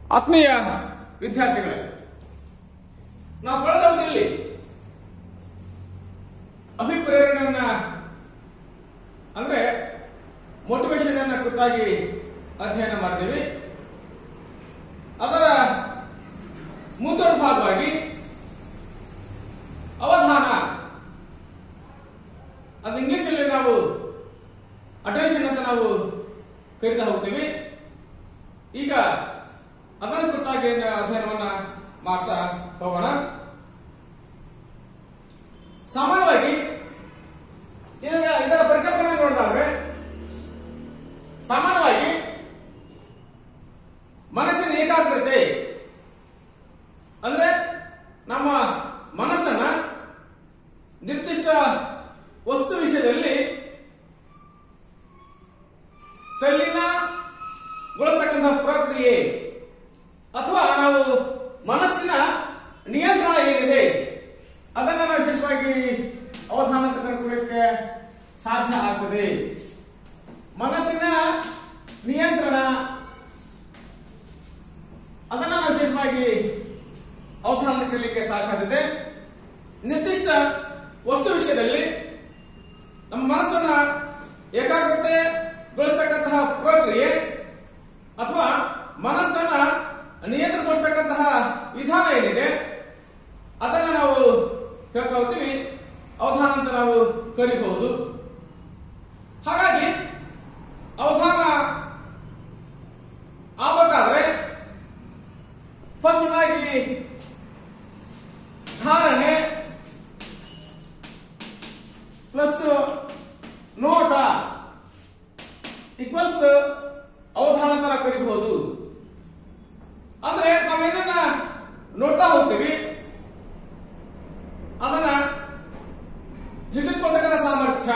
ಆತ್ಮೀಯ ವಿದ್ಯಾರ್ಥಿಗಳೇ ನಾವು ಕಳೆದ ಅವಧಿಯಲ್ಲಿ ಅಭಿಪ್ರೇರಣೆಯನ್ನ ಅಂದ್ರೆ ಮೋಟಿವೇಶನ್ ಅನ್ನ ಕುರಿತಾಗಿ ಅಧ್ಯಯನ ಮಾಡಿದ್ದೀವಿ ಅದರ ಮುಂದುವರೆದ ಭಾಗವಾಗಿ ಅವಧಾನ ಅದು ಇಂಗ್ಲಿಷಲ್ಲಿ ನಾವು ಅಟೆನ್ಷನ್ ಅಂತ ನಾವು ಕರಿತಾ ಹೋಗ್ತೀವಿ ಈಗ ಅದರ ಕುರಿತಾಗಿ ಅಧ್ಯಯನವನ್ನ ಮಾಡ್ತಾ ಹೋಗೋಣ ಸಾಮಾನ್ಯವಾಗಿ ಇದರ ಇದರ ಪರಿಕಲ್ಪನೆ ನೋಡಿದಾದ್ರೆ ಸಾಮಾನ್ಯವಾಗಿ ಮನಸ್ಸಿನ ಏಕಾಗ್ರತೆ ಅಂದ್ರೆ ನಮ್ಮ ಮನಸ್ಸನ್ನ ನಿರ್ದಿಷ್ಟ ವಸ್ತು ವಿಷಯದಲ್ಲಿ ತಲ್ಲಿನಗೊಳಿಸ್ತಕ್ಕಂತಹ ಪ್ರಕ್ರಿಯೆ ಅಥವಾ ನಾವು ಮನಸ್ಸಿನ ನಿಯಂತ್ರಣ ಏನಿದೆ ಅದನ್ನ ನಾವು ವಿಶೇಷವಾಗಿ ಅವಧಾನ ತೆಗೆದುಕೊಳ್ಳಕ್ಕೆ ಸಾಧ್ಯ ಆಗ್ತದೆ ಮನಸ್ಸಿನ ನಿಯಂತ್ರಣ ಅದನ್ನ ನಾವು ವಿಶೇಷವಾಗಿ ಅವಧಾನ ತೆಗೆದುಕೊಳ್ಳಲಿಕ್ಕೆ ಸಾಧ್ಯ ಆಗ್ತದೆ ನಿರ್ದಿಷ್ಟ ವಸ್ತು ವಿಷಯದಲ್ಲಿ ನಮ್ಮ ಮನಸ್ಸನ್ನ ಏಕಾಗ್ರತೆಗೊಳಿಸ್ತಕ್ಕಂತಹ ಪ್ರಕ್ರಿಯೆ ಅಥವಾ ಮನಸ್ಸನ್ನ ನಿಯಂತ್ರಣಗೊಳಿಸ್ತಕ್ಕಂತಹ ವಿಧಾನ ಏನಿದೆ ಅದನ್ನ ನಾವು ಹೇಳ್ತಾ ಹೋಗ್ತೀವಿ ಅವಧಾನ ಅಂತ ನಾವು ಕರಿಬಹುದು ಹಾಗಾಗಿ ಅವಧಾನ ಆಗಬೇಕಾದ್ರೆ ಫಸ್ಟ್ ಆಗಿ ಧಾರಣೆ ಪ್ಲಸ್ ನೋಟ ಈಕ್ವಲ್ಸ್ ಅವಧಾನ ತರ ಕರಿಬಹುದು ಅಂದ್ರೆ ನಾವೇನನ್ನ ನೋಡ್ತಾ ಹೋಗ್ತೀವಿ ಅದನ್ನ ಹಿಡಿದುಕೊಳ್ತಕ್ಕಂಥ ಸಾಮರ್ಥ್ಯ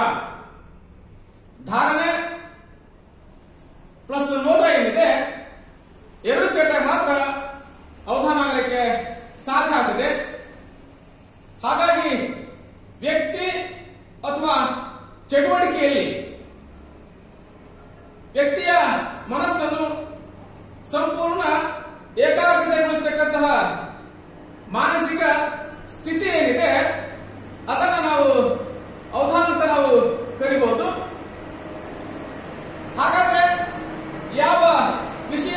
ಧಾರಣೆ ಪ್ಲಸ್ ನೋಟ ಏನಿದೆ ಎರಡು ಸೇರಿದಾಗ ಮಾತ್ರ ಅವಧಾನ ಆಗಲಿಕ್ಕೆ ಸಾಧ್ಯ ಆಗ್ತದೆ ಹಾಗಾಗಿ ವ್ಯಕ್ತಿ ಅಥವಾ ಚಟುವಟಿಕೆಯಲ್ಲಿ ವ್ಯಕ್ತಿಯ ಮನಸ್ಸನ್ನು ಸಂಪೂರ್ಣ ಏಕಾಗ್ರತೆಗೊಳಿಸತಕ್ಕಂತಹ ಮಾನಸಿಕ ಸ್ಥಿತಿ ಏನಿದೆ ಅದನ್ನ ನಾವು ಅವಧಾನ ಅಂತ ನಾವು ಕರಿಬಹುದು ಹಾಗಾದ್ರೆ ಯಾವ ವಿಷಯ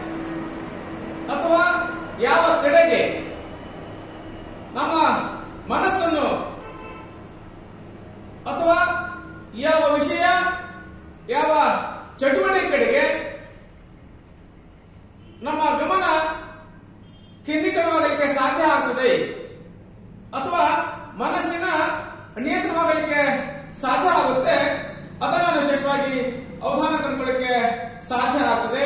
ಅಥವಾ ಯಾವ ಕಡೆಗೆ ನಮ್ಮ ಮನಸ್ಸನ್ನು ಅಥವಾ ಯಾವ ವಿಷಯ ಯಾವ ಚಟುವಟಿಕೆ ಕಡೆಗೆ ನಮ್ಮ ಗಮನ ಕೇಂದ್ರೀಕರಣವಾಗಲಿಕ್ಕೆ ಸಾಧ್ಯ ಆಗ್ತದೆ ಅಥವಾ ಮನಸ್ಸಿನ ನಿಯಂತ್ರಣವಾಗಲಿಕ್ಕೆ ಸಾಧ್ಯ ಆಗುತ್ತೆ ಅದನ್ನು ವಿಶೇಷವಾಗಿ ಅವಧಾನ ಕಂಡುಕೊಳ್ಳಿಕ್ಕೆ ಸಾಧ್ಯ ಆಗ್ತದೆ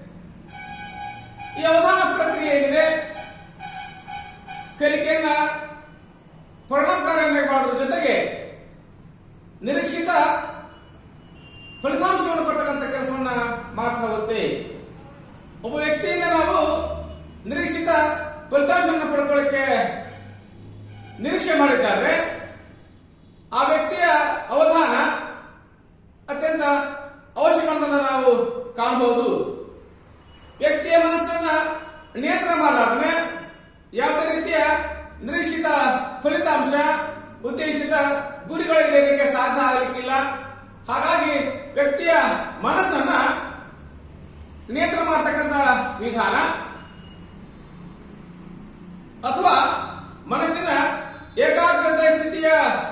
ಈ ಅವಧಾನ ಪ್ರಕ್ರಿಯೆ ಏನಿದೆ ಕಲಿಕೆಯನ್ನ ಪರಿಣಾಮಕಾರಿಯಾಗಿ ಮಾಡೋದ್ರ ಜೊತೆಗೆ ನಿರೀಕ್ಷಿತ ಫಲಿತಾಂಶವನ್ನು ಕೊಟ್ಟಕ್ಕಂಥ ಕೆಲಸವನ್ನ ಮಾಡ್ತಾ ಹೋಗುತ್ತೆ ಒಬ್ಬ ವ್ಯಕ್ತಿಯಿಂದ ನಾವು ನಿರೀಕ್ಷಿತ ಫಲಿತಾಂಶವನ್ನು ಪಡ್ಕೊಳ್ಳಿಕ್ಕೆ ನಿರೀಕ್ಷೆ ಮಾಡಿದ್ದಾರೆ ಆ ವ್ಯಕ್ತಿಯ ಅವಧಾನ ಅತ್ಯಂತ ಅವಶ್ಯಕವನ್ನು ನಾವು ಕಾಣಬಹುದು ವ್ಯಕ್ತಿಯ ಮನಸ್ಸನ್ನ ನಿಯಂತ್ರಣ ಮಾಡಲಾರ್ದೆ ಯಾವುದೇ ರೀತಿಯ ನಿರೀಕ್ಷಿತ ಫಲಿತಾಂಶ ಉದ್ದೇಶಿತ ಗುರಿಗಳಿಗೆ ಸಾಧ್ಯ ಆಗಲಿಕ್ಕಿಲ್ಲ ಹಾಗಾಗಿ ವ್ಯಕ್ತಿಯ ಮನಸ್ಸನ್ನ ನಿಯಂತ್ರಣ ಮಾಡತಕ್ಕಂತ ವಿಧಾನ ಅಥವಾ ಮನಸ್ಸಿನ ಏಕಾಗ್ರತೆ ಸ್ಥಿತಿಯ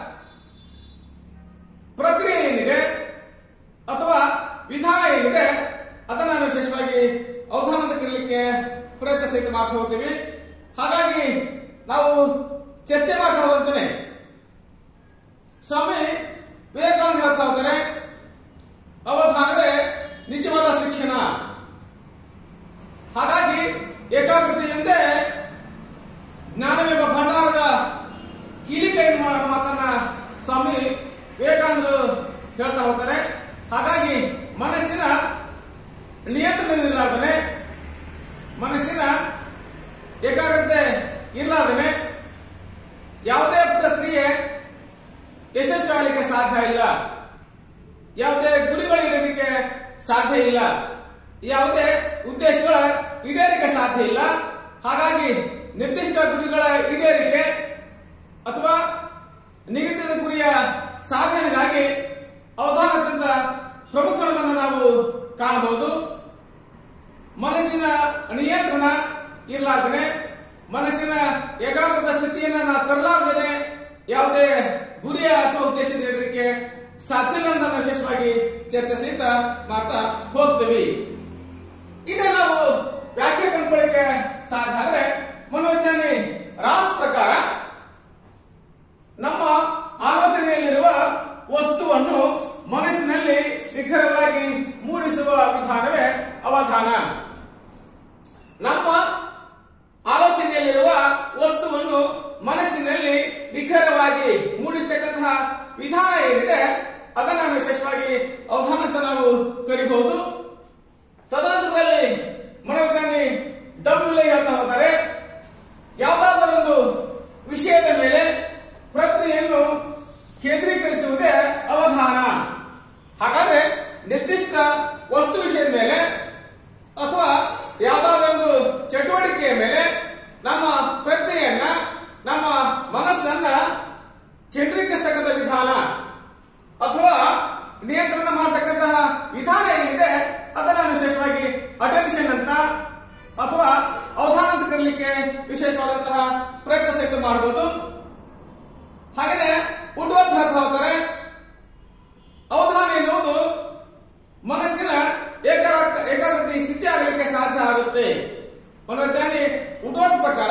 ಪ್ರಕ್ರಿಯೆ ಏನಿದೆ ಅಥವಾ ವಿಧಾನ ಏನಿದೆ ಅದನ್ನ ನಾವು ವಿಶೇಷವಾಗಿ ಅವಧಾನದ ಕರೀಲಿಕ್ಕೆ ಪ್ರಯತ್ನ ಸಹಿತ ಮಾಡ್ತಾ ಹೋಗ್ತೀವಿ ಹಾಗಾಗಿ ನಾವು ಚರ್ಚೆ ಮಾಡ್ತಾ ಹೋಗ್ತೇನೆ ಸ್ವಾಮಿ ವಿವೇಕಾನಂದ ಹೇಳ್ತಾ ಹೋಗ್ತಾರೆ ಅವಧಾನವೇ ನಿಜವಾದ ಶಿಕ್ಷಣ ಹಾಗಾಗಿ ಏಕಾಗ್ರತೆಯಿಂದೇ ಜ್ಞಾನವೆಂಬ ಭಂಡಾರದ ಕೀಲಿಕೆಯನ್ನು ಮಾಡುವ ಮಾತನ್ನ ಸ್ವಾಮಿ ವಿವೇಕಾನಂದರು ಹೇಳ್ತಾ ಹೋಗ್ತಾರೆ ಹಾಗಾಗಿ ಮನಸ್ಸಿನ ನಿಯಂತ್ರಣ ಇರಲಾರ್ದನೆ ಮನಸ್ಸಿನ ಏಕಾಗ್ರತೆ ಇರಲಾರ್ದನೆ ಯಾವುದೇ ಪ್ರಕ್ರಿಯೆ ಯಶಸ್ವಿ ಆಗಲಿಕ್ಕೆ ಸಾಧ್ಯ ಇಲ್ಲ ಯಾವುದೇ ಗುರಿಗಳಿಡಲಿಕ್ಕೆ ಸಾಧ್ಯ ಇಲ್ಲ ಹಾಗಾಗಿ ನಿರ್ದಿಷ್ಟ ಗುರಿಗಳ ಈಡೇರಿಕೆ ಅಥವಾ ನಿಗದಿತ ಗುರಿಯ ಸಾಧನೆಗಾಗಿ ಅವಧಾನದಿಂದ ಪ್ರಮುಖವನ್ನು ನಾವು ಕಾಣಬಹುದು ಮನಸ್ಸಿನ ನಿಯಂತ್ರಣ ಇರಲಾರ್ದೇನೆ ಮನಸ್ಸಿನ ಏಕಾಗ್ರದ ಸ್ಥಿತಿಯನ್ನ ನಾವು ತರಲಾರ್ದೇನೆ ಯಾವುದೇ ಗುರಿಯ ಅಥವಾ ಉದ್ದೇಶದ ಈಡೇರಿಕೆ ಸಾಧ್ಯ ಇಲ್ಲ ಅಂತ ನಾವು ವಿಶೇಷವಾಗಿ ಚರ್ಚೆ ಸಹಿತ ಮಾಡ್ತಾ ಹೋಗ್ತೀವಿ ಇನ್ನು ನಾವು ವ್ಯಾಖ್ಯೆ ಕಂಡುಕೊಳ್ಳಿಕ್ಕೆ ಸಾಧ್ಯ ಆದ್ರೆ ಮನೋವಿಜ್ಞಾನಿ ರಾಸ್ ಪ್ರಕಾರ ನಮ್ಮ ಆಲೋಚನೆಯಲ್ಲಿರುವ ವಸ್ತುವನ್ನು ಮನಸ್ಸಿನಲ್ಲಿ ನಿಖರವಾಗಿ ಮೂಡಿಸುವ ವಿಧಾನವೇ ಅವಧಾನ ನಮ್ಮ ಆಲೋಚನೆಯಲ್ಲಿರುವ ವಸ್ತುವನ್ನು ಮನಸ್ಸಿನಲ್ಲಿ ನಿಖರವಾಗಿ ಮೂಡಿಸತಕ್ಕಂತಹ ವಿಧಾನ ಏನಿದೆ ಅದನ್ನ ನಾವು ವಿಶೇಷವಾಗಿ ಅವಧಾನ ಅಂತ ನಾವು ಕರಿಬಹುದು ತದನಂತರದಲ್ಲಿ ಮನೋವಿಜ್ಞಾನಿ ಡಬ್ಲ್ಯೂ ಹೇಳ್ತಾ ಹೋಗ್ತಾರೆ ಯಾವುದಾದರೊಂದು ವಿಷಯದ ಮೇಲೆ ಪ್ರಜ್ಞೆಯನ್ನು ಕೇಂದ್ರೀಕರಿಸುವುದೇ ಅವಧಾನ ಹಾಗಾದ್ರೆ ನಿರ್ದಿಷ್ಟ ವಸ್ತು ವಿಷಯದ ಮೇಲೆ ಅಥವಾ ಯಾವುದಾದರೊಂದು ಚಟುವಟಿಕೆಯ ಮೇಲೆ ನಮ್ಮ ಪ್ರಜ್ಞೆಯನ್ನ ನಮ್ಮ ಮನಸ್ಸನ್ನ ಕೇಂದ್ರೀಕರಿಸತಕ್ಕಂಥ ವಿಧಾನ ಅಥವಾ ನಿಯಂತ್ರಣ ಮಾಡತಕ್ಕಂತಹ ವಿಧಾನ ಏನಿದೆ ಅದನ್ನ ವಿಶೇಷವಾಗಿ ಅಟೆನ್ಷನ್ ಅಂತ ಅಥವಾ ಅವಧಾನ ಅಂತ ಕರೀಲಿಕ್ಕೆ ವಿಶೇಷವಾದಂತಹ ಪ್ರಯತ್ನ ಸಹಿತ ಮಾಡಬಹುದು ಹಾಗೆಯೇ ಉಡ್ವರ್ತ್ ಹೇಳ್ತಾ ಹೋಗ್ತಾರೆ ಅವಧಾನ ಎನ್ನುವುದು ಮನಸ್ಸಿನ ಏಕಾರ ಏಕಾಗ್ರತೆ ಸ್ಥಿತಿ ಆಗಲಿಕ್ಕೆ ಸಾಧ್ಯ ಆಗುತ್ತೆ ಮನೋಜ್ಞಾನಿ ಉಡ್ವರ್ತ್ ಪ್ರಕಾರ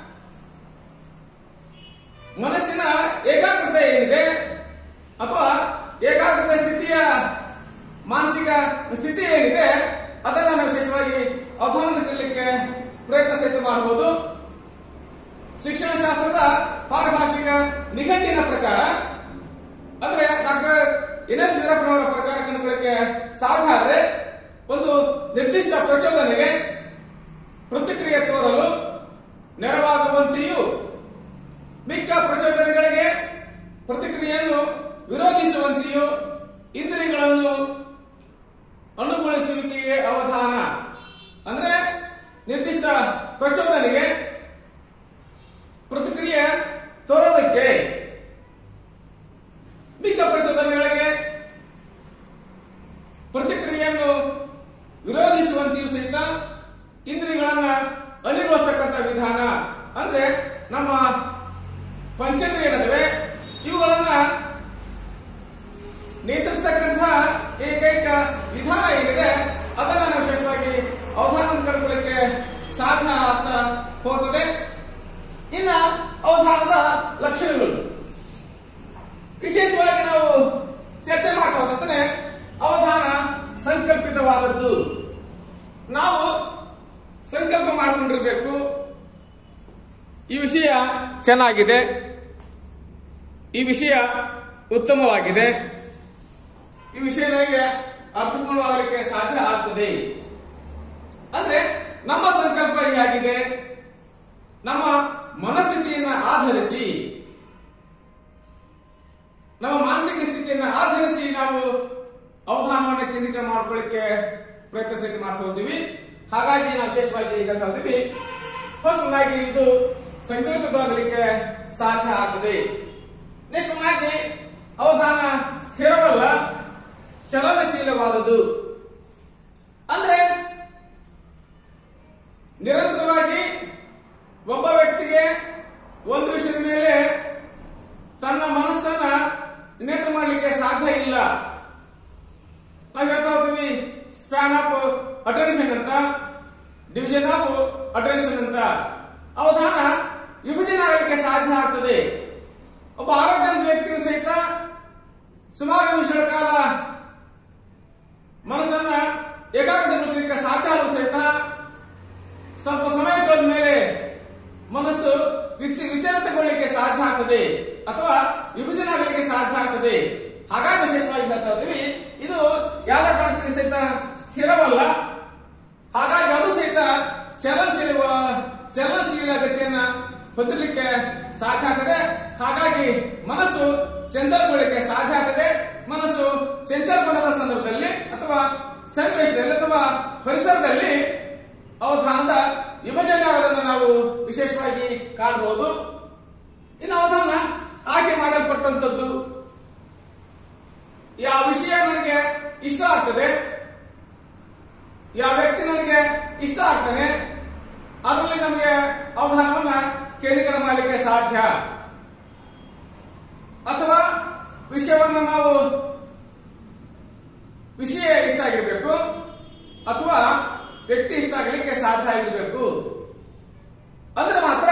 ಮನಸ್ಸಿನ ಏಕಾಗ್ರತೆ ಏನಿದೆ ಅಥವಾ ಏಕಾಗ್ರತೆ ಸ್ಥಿತಿಯ ಮಾನಸಿಕ ಸ್ಥಿತಿ ಏನಿದೆ ಅದನ್ನ ನಾವು ವಿಶೇಷವಾಗಿ ಅವಧಾನದ ಕಲಿಯಲಿಕ್ಕೆ ಪ್ರಯತ್ನ ಸಹಿತ ಮಾಡಬಹುದು ಶಿಕ್ಷಣ ಶಾಸ್ತ್ರದ ಪಾರಿಭಾಷಿಕ ನಿಘಂಟಿನ ಪ್ರಕಾರ ಅಂದ್ರೆ ಡಾಕ್ಟರ್ ಎನ್ ಎಸ್ ವೀರಪ್ಪನವರ ಪ್ರಕಾರ ಕಂಡುಕೊಳ್ಳಕ್ಕೆ ಸಾಧ್ಯ ಆದ್ರೆ ಒಂದು ನಿರ್ದಿಷ್ಟ ಪ್ರಚೋದನೆಗೆ ಪ್ರತಿಕ್ರಿಯೆ ತೋರಲು ನೆರವಾಗುವಂತೆಯೂ ಮಿಕ್ಕ ಪ್ರಚೋದನೆಗಳಿಗೆ ಪ್ರತಿಕ್ರಿಯೆಯನ್ನು ವಿರೋಧಿಸುವಂತೆಯೂ ಇಂದ್ರಿಯಗಳನ್ನು ಅನುಗೊಳಿಸುವಿಕೆಯೇ ಅವಧಾನ ಅಂದ್ರೆ ನಿರ್ದಿಷ್ಟ ಪ್ರಚೋದನೆಗೆ ಪ್ರತಿಕ್ರಿಯೆ ತೋರೋದಕ್ಕೆ ಮಿಕ್ಕ ಪ್ರಚೋದನೆಗಳಿಗೆ ಪ್ರತಿಕ್ರಿಯೆಯನ್ನು ವಿರೋಧಿಸುವಂತೆಯೂ ಸಹಿತ ಇಂದ್ರಿಯಗಳನ್ನ ಅಣಿಗೊಳಿಸ್ತಕ್ಕಂಥ ವಿಧಾನ ಅಂದ್ರೆ ನಮ್ಮ ಪಂಚೇಂದ್ರಿಯಗಳಿವೆ ಇವುಗಳನ್ನ ನಿಯಂತ್ರಿಸತಕ್ಕಂಥ ಏಕೈಕ ವಿಧಾನ ಏನಿದೆ ಅದನ್ನ ನಾವು ವಿಶೇಷವಾಗಿ ಅವಧಾನ ಕಂಡುಕೊಳ್ಳಕ್ಕೆ ಸಾಧ್ಯ ಅಂತ ಹೋಗ್ತದೆ ಇನ್ನ ಅವಧಾನದ ಲಕ್ಷಣಗಳು ವಿಶೇಷವಾಗಿ ನಾವು ಚರ್ಚೆ ಮಾಡ್ತಾ ಹೋದಂದ್ರೆ ಅವಧಾನ ಸಂಕಲ್ಪಿತವಾದದ್ದು ನಾವು ಸಂಕಲ್ಪ ಮಾಡಿಕೊಂಡಿರ್ಬೇಕು ಈ ವಿಷಯ ಚೆನ್ನಾಗಿದೆ ಈ ವಿಷಯ ಉತ್ತಮವಾಗಿದೆ ಈ ವಿಷಯ ನನಗೆ ಅರ್ಥಪೂರ್ಣವಾಗಲಿಕ್ಕೆ ಸಾಧ್ಯ ಆಗ್ತದೆ ಅಂದ್ರೆ ನಮ್ಮ ಸಂಕಲ್ಪ ಹೀಗಾಗಿದೆ ನಮ್ಮ ಮನಸ್ಥಿತಿಯನ್ನ ಆಧರಿಸಿ ನಮ್ಮ ಮಾನಸಿಕ ಸ್ಥಿತಿಯನ್ನ ಆಧರಿಸಿ ನಾವು ಅವಧಾನವನ್ನು ಕೇಂದ್ರೀಕರಣ ಮಾಡ್ಕೊಳ್ಳಿಕ್ಕೆ ಪ್ರಯತ್ನ ಸಹಿತ ಮಾಡ್ತಾ ಹೋಗ್ತೀವಿ ಹಾಗಾಗಿ ನಾವು ವಿಶೇಷವಾಗಿ ಹೇಳ್ತಾ ಹೋಗ್ತೀವಿ ಫಸ್ಟ್ ಒಂದಾಗಿ ಇದು ಸಂಕಲ್ಪಿತವಾಗಲಿಕ್ಕೆ ಸಾಧ್ಯ ಆಗ್ತದೆ ನೆಕ್ಸ್ಟ್ ಒಂದಾಗಿ ಅವಧಾನ ಸ್ಥಿರವಲ್ಲ ಚಲನಶೀಲವಾದದ್ದು ಅಂದ್ರೆ ನಿರಂತರವಾಗಿ ಒಬ್ಬ ವ್ಯಕ್ತಿಗೆ ಒಂದು ವಿಷಯದ ಮೇಲೆ ತನ್ನ ಮನಸ್ಸನ್ನ ನಿಯಂತ್ರಣ ಮಾಡಲಿಕ್ಕೆ ಸಾಧ್ಯ ಇಲ್ಲ ನಾವು ಹೇಳ್ತಾ ಹೋಗ್ತೀವಿ ಸ್ಪ್ಯಾನ್ ಆಫ್ ಅಟೆನ್ಷನ್ ಅಂತ ಡಿವಿಷನ್ ಆಫ್ ಅಟೆನ್ಷನ್ ಅಂತ ಅವಧಾನ ವಿಭಜನೆ ಆಗಲಿಕ್ಕೆ ಸಾಧ್ಯ ಆಗ್ತದೆ ಒಬ್ಬ ಆರೋಗ್ಯವಂತ ವ್ಯಕ್ತಿಯು ಸಹಿತ ಸುಮಾರು ನಿಮಿಷಗಳ ಕಾಲ ಮನಸ್ಸನ್ನ ಏಕಾಗ್ರತೆಗೊಳಿಸಲಿಕ್ಕೆ ಸಾಧ್ಯ ಆದರೂ ಸಹಿತ ಸ್ವಲ್ಪ ಸಮಯ ಕಳೆದ ಮೇಲೆ ಮನಸ್ಸು ವಿಚ- ವಿಚಲಿತಗೊಳ್ಳಿಕ್ಕೆ ಸಾಧ್ಯ ಆಗ್ತದೆ ಅಥವಾ ವಿಭಜನೆ ಆಗಲಿಕ್ಕೆ ಸಾಧ್ಯ ಆಗ್ತದೆ ಹಾಗಾಗಿ ವಿಶೇಷವಾಗಿ ಹೇಳ್ತಾ ಇದ್ದೀವಿ ಇದು ಯಾವ ಕಾರಣಕ್ಕೆ ಸಹಿತ ಸ್ಥಿರವಲ್ಲ ಹಾಗಾಗಿ ಅದು ಸಹಿತ ಚಲನಶೀಲ ಚಲನಶೀಲ ಗತಿಯನ್ನ ಹೊಂದಲಿಕ್ಕೆ ಸಾಧ್ಯ ಆಗ್ತದೆ ಹಾಗಾಗಿ ಮನಸ್ಸು ಚಂಚಲಗೊಳ್ಳಿಕ್ಕೆ ಸಾಧ್ಯ ಆಗ್ತದೆ ಮನಸ್ಸು ಚಂಚಲಗೊಂಡದ ಸಂದರ್ಭದಲ್ಲಿ ಅಥವಾ ಸನ್ನಿವೇಶದಲ್ಲಿ ಅಥವಾ ಪರಿಸರದಲ್ಲಿ ಅವಧಾನದ ವಿಭಜನೆ ಆಗೋದನ್ನು ನಾವು ಕಾಣಬಹುದು ಇನ್ನು ಅವಧಾನ ಆಯ್ಕೆ ಮಾಡಲ್ಪಟ್ಟಂತದ್ದು ಯಾವ ವಿಷಯ ನನಗೆ ಇಷ್ಟ ಆಗ್ತದೆ ಯಾವ ವ್ಯಕ್ತಿ ನನಗೆ ಇಷ್ಟ ಆಗ್ತಾನೆ ಅದರಲ್ಲಿ ನಮಗೆ ಅವಧಾನವನ್ನ ಕೇಂದ್ರೀಕರಣ ಮಾಡಲಿಕ್ಕೆ ಸಾಧ್ಯ ಅಥವಾ ವಿಷಯವನ್ನು ನಾವು ವಿಷಯ ಇಷ್ಟ ಆಗಿರ್ಬೇಕು ಅಥವಾ ವ್ಯಕ್ತಿ ಇಷ್ಟ ಆಗಲಿಕ್ಕೆ ಸಾಧ್ಯ ಆಗಿರ್ಬೇಕು ಅಂದ್ರೆ ಮಾತ್ರ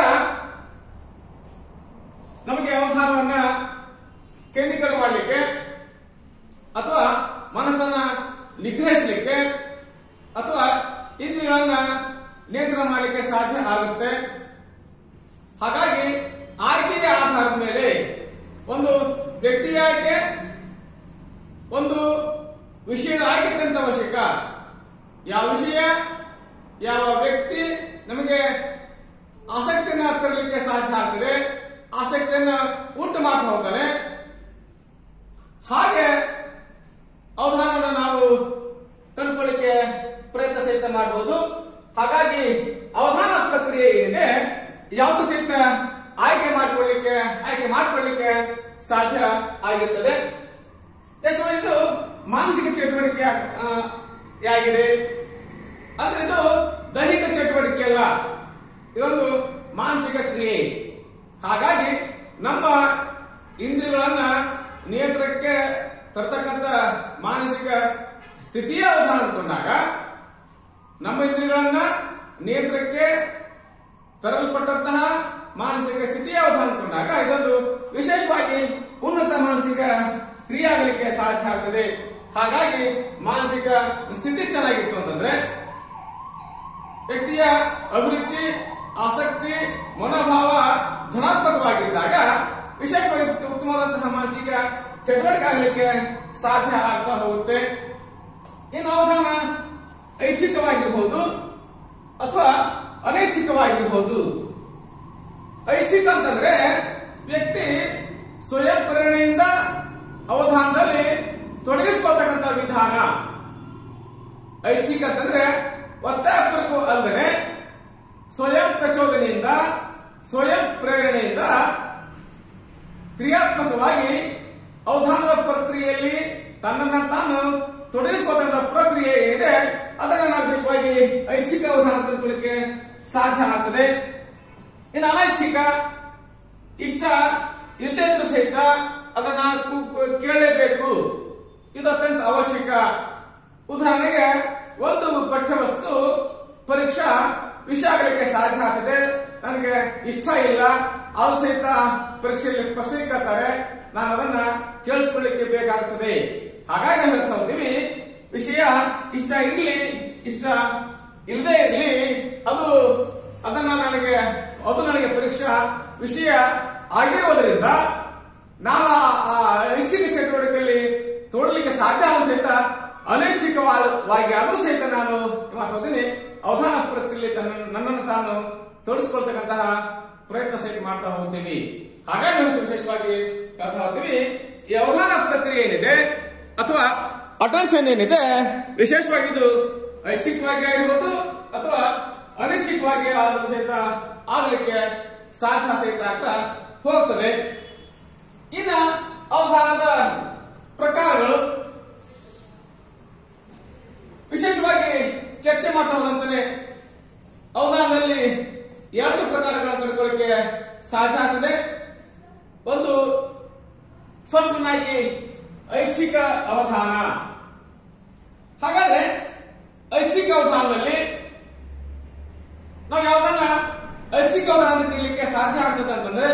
ನಮಗೆ ಅವಧಾನವನ್ನ ಕೇಂದ್ರೀಕರಣ ಮಾಡಲಿಕ್ಕೆ ಅಥವಾ ಮನಸ್ಸನ್ನ ನಿಗ್ರಹಿಸಲಿಕ್ಕೆ ಅಥವಾ ಇಂದ್ರಿಯಗಳನ್ನ ನಿಯಂತ್ರಣ ಮಾಡಲಿಕ್ಕೆ ಸಾಧ್ಯ ಆಗುತ್ತೆ ಹಾಗಾಗಿ ಆಯ್ಕೆಯ ಆಧಾರದ ಮೇಲೆ ಒಂದು ವ್ಯಕ್ತಿಯ ಆಯ್ಕೆ ಒಂದು ವಿಷಯದ ಆಯ್ಕೆ ಅತ್ಯಂತ ಅವಶ್ಯಕ ಯಾವ ವಿಷಯ ಯಾವ ವ್ಯಕ್ತಿ ನಮಗೆ ಆಸಕ್ತಿಯನ್ನ ತರಲಿಕ್ಕೆ ಸಾಧ್ಯ ಆಗ್ತದೆ ಆಸಕ್ತಿಯನ್ನ ಉಂಟು ಮಾಡ್ತಾ ಹೋಗ್ತಾನೆ ಹಾಗೆ ಅವಧಾನವನ್ನು ನಾವು ಕಂಡುಕೊಳ್ಳಿಕ್ಕೆ ಪ್ರಯತ್ನ ಸಹಿತ ಮಾಡಬಹುದು ಹಾಗಾಗಿ ಅವಧಾನ ಪ್ರಕ್ರಿಯೆ ಏನಿದೆ ಯಾವುದು ಸಹಿತ ಆಯ್ಕೆ ಮಾಡಿಕೊಳ್ಳಿಕ್ಕೆ ಆಯ್ಕೆ ಮಾಡಿಕೊಳ್ಳಿಕ್ಕೆ ಸಾಧ್ಯ ಆಗಿರ್ತದೆ ಸೊ ಇದು ಮಾನಸಿಕ ಚಟುವಟಿಕೆ ಆ, ಆಗಿದೆ ಅಂದ್ರೆ ಇದು ದೈಹಿಕ ಚಟುವಟಿಕೆ ಅಲ್ಲ ಇದೊಂದು ಮಾನಸಿಕ ಕ್ರಿಯೆ ಹಾಗಾಗಿ ನಮ್ಮ ಇಂದ್ರಿಯಗಳನ್ನ ನಿಯಂತ್ರಣಕ್ಕೆ ತರ್ತಕ್ಕಂಥ ಮಾನಸಿಕ ಸ್ಥಿತಿಯ ಅವಧಾನ ಅಂದ್ಕೊಂಡಾಗ ನಮ್ಮ ಇಂದ್ರಿಯಗಳನ್ನ ನಿಯಂತ್ರಣಕ್ಕೆ ತರಲ್ಪಟ್ಟಂತಹ ಮಾನಸಿಕ ಸ್ಥಿತಿಯ ಅವಧಾನ ಅಂದ್ಕೊಂಡಾಗ ಇದೊಂದು ವಿಶೇಷವಾಗಿ ಉನ್ನತ ಮಾನಸಿಕ ಕ್ರಿಯೆ ಆಗಲಿಕ್ಕೆ ಸಾಧ್ಯ ಆಗ್ತದೆ ಹಾಗಾಗಿ ಮಾನಸಿಕ ಸ್ಥಿತಿ ಚೆನ್ನಾಗಿತ್ತು ಅಂತಂದ್ರೆ ವ್ಯಕ್ತಿಯ ಅಭಿರುಚಿ ಆಸಕ್ತಿ ಮನೋಭಾವ ಧನಾತ್ಮಕವಾಗಿದ್ದಾಗ ವಿಶೇಷವಾಗಿ ಉತ್ತಮವಾದಂತಹ ಮಾನಸಿಕ ಚಟುವಟಿಕೆ ಆಗಲಿಕ್ಕೆ ಸಾಧ್ಯ ಆಗ್ತಾ ಹೋಗುತ್ತೆ ಇನ್ನು ಅವಧಾನ ಐಚ್ಛಿಕವಾಗಿರ್ಬೋದು ಅಥವಾ ಅನೈಚ್ಛಿಕವಾಗಿರ್ಬೋದು ಐಚ್ಛಿಕ ಅಂತಂದ್ರೆ ವ್ಯಕ್ತಿ ಸ್ವಯಂ ಪ್ರೇರಣೆಯಿಂದ ಅವಧಾನದಲ್ಲಿ ತೊಡಗಿಸ್ಕೊಳ್ತಕ್ಕಂಥ ವಿಧಾನ ಐಚ್ಛಿಕ ಅಂತಂದ್ರೆ ಒತ್ತಾಯಪೂರ್ವಕ ಅಲ್ಲದೆ ಸ್ವಯಂ ಪ್ರಚೋದನೆಯಿಂದ ಸ್ವಯಂ ಪ್ರೇರಣೆಯಿಂದ ಕ್ರಿಯಾತ್ಮಕವಾಗಿ ಅವಧಾನದ ಪ್ರಕ್ರಿಯೆಯಲ್ಲಿ ತನ್ನನ್ನ ತಾನು ತೊಡಗಿಸ್ಕೊಳ್ತಕ್ಕಂಥ ಪ್ರಕ್ರಿಯೆ ಏನಿದೆ ಅದನ್ನ ನಾವು ವಿಶೇಷವಾಗಿ ಐಚ್ಛಿಕ ಅವಧಾನ ತಿಳ್ಕೊಳ್ಳಿಕ್ಕೆ ಸಾಧ್ಯ ಆಗ್ತದೆ ಇನ್ನು ಅನೈಚ್ಛಿಕ ಇಷ್ಟ ಇಲ್ಲದೇ ಇದ್ರೂ ಸಹಿತ ಅದನ್ನ ಕು- ಕು- ಕೇಳಲೇಬೇಕು ಇದು ಅತ್ಯಂತ ಅವಶ್ಯಕ ಉದಾಹರಣೆಗೆ ಒಂದು ಪಠ್ಯವಸ್ತು ಪರೀಕ್ಷಾ ವಿಷಯ ಆಗಲಿಕ್ಕೆ ಸಾಧ್ಯ ಆಗ್ತದೆ ನನಗೆ ಇಷ್ಟ ಇಲ್ಲ ಅದು ಸಹಿತ ಪರೀಕ್ಷೆಯಲ್ಲಿ ಪ್ರಶ್ನೆ ಕೇಳ್ತಾರೆ ನಾನು ಅದನ್ನ ಕೇಳಿಸ್ಕೊಳ್ಳಿಕ್ಕೆ ಬೇಕಾಗ್ತದೆ ಹಾಗಾಗಿ ನಾವು ಹೇಳ್ತಾ ಹೋಗ್ತೀವಿ ವಿಷಯ ಇಷ್ಟ ಇರ್ಲಿ ಇಷ್ಟ ಇಲ್ಲದೆ ಇರ್ಲಿ ಅದು ಅದನ್ನ ನನಗೆ ಅದು ನನಗೆ ಪರೀಕ್ಷಾ ವಿಷಯ ಆಗಿರುವುದರಿಂದ ನಾನು ಆ- ಆ ಐಚ್ಛಿಕ ಚಟುವಟಿಕೆಯಲ್ಲಿ ತೋಡಲಿಕ್ಕೆ ಸಾಧ್ಯ ಆದರೂ ಸಹಿತ ಅನೈಚ್ಛಿಕವಾಗಿ ಆದರೂ ಸಹಿತ ನಾನು ಮಾಡ್ತೀನಿ ಅವಧಾನ ಪ್ರಕ್ರಿಯೆಯಲ್ಲಿ ತನ್ನ ನನ್ನನ್ನು ತಾನು ತೋರಿಸ್ಕೊಳ್ತಕ್ಕಂತಹ ಪ್ರಯತ್ನ ಸಹಿತ ಮಾಡ್ತಾ ಹೋಗ್ತೀನಿ ಹಾಗಾಗಿ ನಾವು ವಿಶೇಷವಾಗಿ ಹೇಳ್ತಾ ಹೋಗ್ತೀವಿ ಈ ಅವಧಾನ ಪ್ರಕ್ರಿಯೆ ಏನಿದೆ ಅಥವಾ ಅಟೆನ್ಷನ್ ಏನಿದೆ ವಿಶೇಷವಾಗಿ ಇದು ಐಚ್ಛಿಕವಾಗಿ ಆಗಿರ್ಬೋದು ಅಥವಾ ಅನೈಚ್ಛಿಕವಾಗಿ ಆದರೂ ಸಹಿತ ಆಗಲಿಕ್ಕೆ ಸಾಧ್ಯ ಸಹಿತ ಆಗ್ತಾ ಹೋಗ್ತದೆ ಇನ್ನ ಅವಧಾನದ ಪ್ರಕಾರಗಳು ವಿಶೇಷವಾಗಿ ಚರ್ಚೆ ಮಾಡ್ತಾ ಹೋದಂತಾನೆ ಅವಧಾನದಲ್ಲಿ ಎರಡು ಪ್ರಕಾರಗಳನ್ನು ಕಂಡುಕೊಳ್ಳಿಕ್ಕೆ ಸಾಧ್ಯ ಆಗ್ತದೆ ಒಂದು ಫಸ್ಟ್ ಆಗಿ ಐಚ್ಛಿಕ ಅವಧಾನ ಹಾಗಾದ್ರೆ ಐಚ್ಛಿಕ ಅವಧಾನದಲ್ಲಿ ನಾವು ಯಾವ್ದನ್ನ ಐಚ್ಛಿಕ ಅವಧಾನ ಅಂತ ಕರೀಲಿಕ್ಕೆ ಸಾಧ್ಯ ಆಗ್ತದೆ ಅಂತಂದ್ರೆ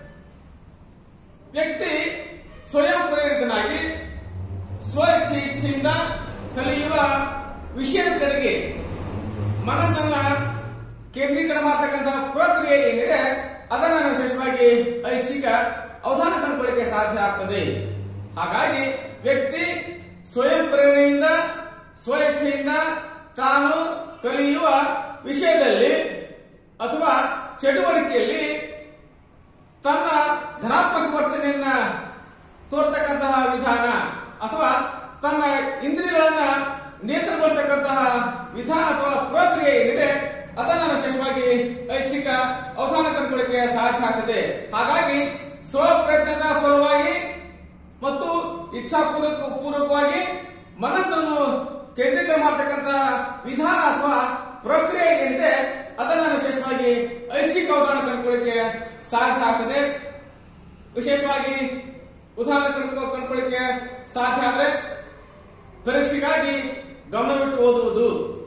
ವ್ಯಕ್ತಿ ಸ್ವಯಂ ಪ್ರೇರಿತನಾಗಿ ಸ್ವ ಇಚ್ಛೆ ಇಚ್ಛೆಯಿಂದ ಕಲಿಯುವ ವಿಷಯದ ಕಡೆಗೆ ಮನಸ್ಸನ್ನ ಕೇಂದ್ರೀಕರಣ ಮಾಡತಕ್ಕಂತಹ ಪ್ರಕ್ರಿಯೆ ಏನಿದೆ ಅದನ್ನ ನಾವು ವಿಶೇಷವಾಗಿ ಐಚ್ಛಿಕ ಅವಧಾನ ಕಂಡುಕೊಳ್ಳಿಕ್ಕೆ ಸಾಧ್ಯ ಆಗ್ತದೆ ಹಾಗಾಗಿ ವ್ಯಕ್ತಿ ಸ್ವಯಂ ಪ್ರೇರಣೆಯಿಂದ ಸ್ವ ಇಚ್ಛೆಯಿಂದ ತಾನು ಕಲಿಯುವ ವಿಷಯದಲ್ಲಿ ಅಥವಾ ಚಟುವಟಿಕೆಯಲ್ಲಿ ತನ್ನ ಧನಾತ್ಮಕ ವರ್ತನೆಯನ್ನ ತೋರ್ತಕ್ಕಂತಹ ವಿಧಾನ ಅಥವಾ ತನ್ನ ಇಂದ್ರಿಯಗಳನ್ನ ನಿಯಂತ್ರಣಗೊಳಿಸತಕ್ಕಂತಹ ವಿಧಾನ ಅಥವಾ ಪ್ರಕ್ರಿಯೆ ಏನಿದೆ ಅದನ್ನ ವಿಶೇಷವಾಗಿ ಐಚ್ಛಿಕ ಅವಧಾನ ಕಂಡುಕೊಳ್ಳಿಕ್ಕೆ ಕಂಡುಕೊಳ್ಳಿಕ್ಕೆ ಸಾಧ್ಯ ಆಗ್ತದೆ ಹಾಗಾಗಿ ಸ್ವಪ್ರಯತ್ನದ ಫಲವಾಗಿ ಮತ್ತು ಇಚ್ಛಾಪೂರ್ವಕ ಪೂರ್ವಕವಾಗಿ ಮನಸ್ಸನ್ನು ಕೇಂದ್ರೀಕರಣ ಮಾಡತಕ್ಕಂತ ವಿಧಾನ ಅಥವಾ ಪ್ರಕ್ರಿಯೆ ಏನಿದೆ ಅದನ್ನ ವಿಶೇಷವಾಗಿ ಐಚ್ಛಿಕ ಅವಧಾನ ಕಂಡುಕೊಳ್ಳಿಕ್ಕೆ ಸಾಧ್ಯ ಆಗ್ತದೆ ವಿಶೇಷವಾಗಿ ಉದಾಹರಣೆ ಕಂಡುಕೊ- ಕಂಡುಕೊಳ್ಳಿಕ್ಕೆ ಸಾಧ್ಯ ಆದ್ರೆ ಪರೀಕ್ಷೆಗಾಗಿ ಗಮನವಿಟ್ಟು ಓದುವುದು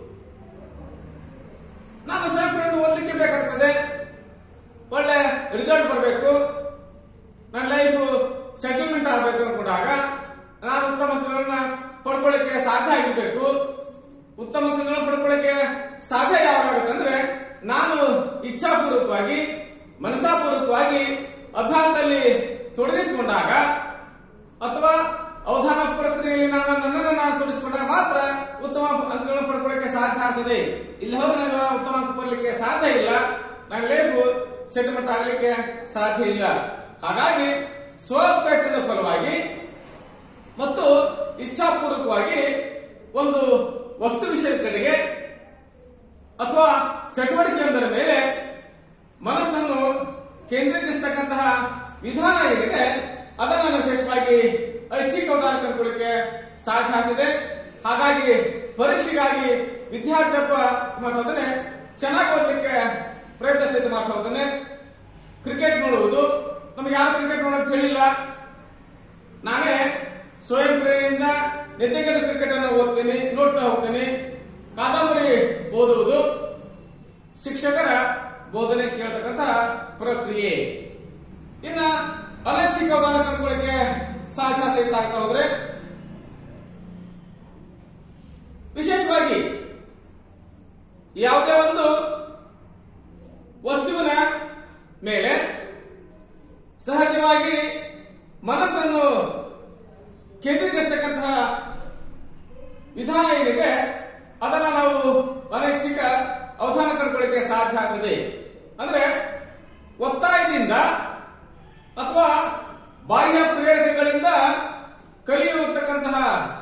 ನಾನು ಸ್ವಲ್ಪ ಓದಲಿಕ್ಕೆ ಬೇಕಾಗ್ತದೆ ಒಳ್ಳೆ ರಿಸಲ್ಟ್ ಬರಬೇಕು ನನ್ನ ಲೈಫ್ ಸೆಟಲ್ಮೆಂಟ್ ಆಗಬೇಕು ಅಂದ್ಕೊಂಡಾಗ ನಾನು ಉತ್ತಮ ಅಂಕಗಳನ್ನ ಪಡ್ಕೊಳ್ಳಿಕ್ಕೆ ಸಾಧ್ಯ ಆಗಿರ್ಬೇಕು ಉತ್ತಮ ಅಂಕಗಳನ್ನ ಪಡ್ಕೊಳ್ಳಿಕ್ಕೆ ಸಾಧ್ಯ ಯಾವಾಗತ್ತಂದ್ರೆ ನಾನು ಇಚ್ಛಾಪೂರ್ವಕವಾಗಿ ಮನಸಾಪೂರ್ವಕವಾಗಿ ಅಭ್ಯಾಸದಲ್ಲಿ ತೊಡಗಿಸಿಕೊಂಡಾಗ ಅಥವಾ ಅವಧಾನ ಪ್ರಕ್ರಿಯೆಯಲ್ಲಿ ನಾನು ನನ್ನನ್ನು ನಾನು ತೊಡಗಿಸಿಕೊಂಡಾಗ ಮಾತ್ರ ಉತ್ತಮ ಅಂಕಗಳನ್ನು ಪಡ್ಕೊಳ್ಳಿಕ್ಕೆ ಸಾಧ್ಯ ಆಗ್ತದೆ ಇಲ್ಲಿ ಹೋದ್ರೆ ನನಗೆ ಉತ್ತಮ ಅಂಕ ಪಡಲಿಕ್ಕೆ ಸಾಧ್ಯ ಇಲ್ಲ ನನ್ನ ಲೈಫ್ ಸೆಟಲ್ಮೆಂಟ್ ಆಗಲಿಕ್ಕೆ ಸಾಧ್ಯ ಇಲ್ಲ ಹಾಗಾಗಿ ಸ್ವಪ್ರಯತ್ನದ ಫಲವಾಗಿ ಮತ್ತು ಇಚ್ಛಾಪೂರ್ವಕವಾಗಿ ಒಂದು ವಸ್ತು ವಿಷಯದ ಕಡೆಗೆ ಅಥವಾ ಚಟುವಟಿಕೆಯೊಂದರ ಮೇಲೆ ಮನಸ್ಸನ್ನು ಕೇಂದ್ರೀಕರಿಸತಕ್ಕಂತಹ ವಿಧಾನ ಏನಿದೆ ಅದನ್ನು ನಾವು ವಿಶೇಷವಾಗಿ ಐಚ್ಛಿಕ ಅವಧಾನ ಕಂಡುಕೊಳ್ಳಿಕ್ಕೆ ಸಾಧ್ಯ ಆಗ್ತದೆ ಹಾಗಾಗಿ ಪರೀಕ್ಷೆಗಾಗಿ ವಿದ್ಯಾರ್ಥಿಯಪ್ಪ ಮಾಡ್ತಾ ಚೆನ್ನಾಗಿ ಓದಲಿಕ್ಕೆ ಪ್ರಯತ್ನ ಸಹಿತ ಮಾಡ್ತಾ ಹೋಗ್ತಾನೆ ಕ್ರಿಕೆಟ್ ನೋಡುವುದು ನಮ್ಗೆ ಯಾರು ಕ್ರಿಕೆಟ್ ನೋಡೋದು ಹೇಳಿಲ್ಲ ನಾನೇ ಸ್ವಯಂ ಪ್ರೇರಣೆಯಿಂದ ನಿದ್ದೆಗಡೆ ಕ್ರಿಕೆಟ್ ಅನ್ನು ಓದ್ತೀನಿ ನೋಡ್ತಾ ಹೋಗ್ತೀನಿ ಕಾದಂಬರಿ ಓದುವುದು ಶಿಕ್ಷಕರ ಬೋಧನೆ ಕೇಳತಕ್ಕಂತ ಪ್ರಕ್ರಿಯೆ ಇನ್ನ ಅನೈಚ್ಛಿಕ ಅವಧಾನ ಕಂಡುಕೊಳ್ಳಿಕ್ಕೆ ಸಾಧ್ಯ ಸಹಿತ ಆಗ್ತಾ ಹೋದ್ರೆ ವಿಶೇಷವಾಗಿ ಯಾವುದೇ ಒಂದು ವಸ್ತುವಿನ ಮೇಲೆ ಸಹಜವಾಗಿ ಮನಸ್ಸನ್ನು ಕೇಂದ್ರೀಕರಿಸತಕ್ಕಂತಹ ವಿಧಾನ ಏನಿದೆ ಅದನ್ನ ನಾವು ಅನೈಚ್ಛಿಕ ಅವಧಾನ ಕಂಡುಕೊಳ್ಳಿಕ್ಕೆ ಸಾಧ್ಯ ಆಗ್ತದೆ ಅಂದ್ರೆ ಒತ್ತಾಯದಿಂದ ಅಥವಾ ಬಾಹ್ಯ ಪ್ರೇರಕಗಳಿಂದ ಕಲಿಯುವತಕ್ಕಂತಹ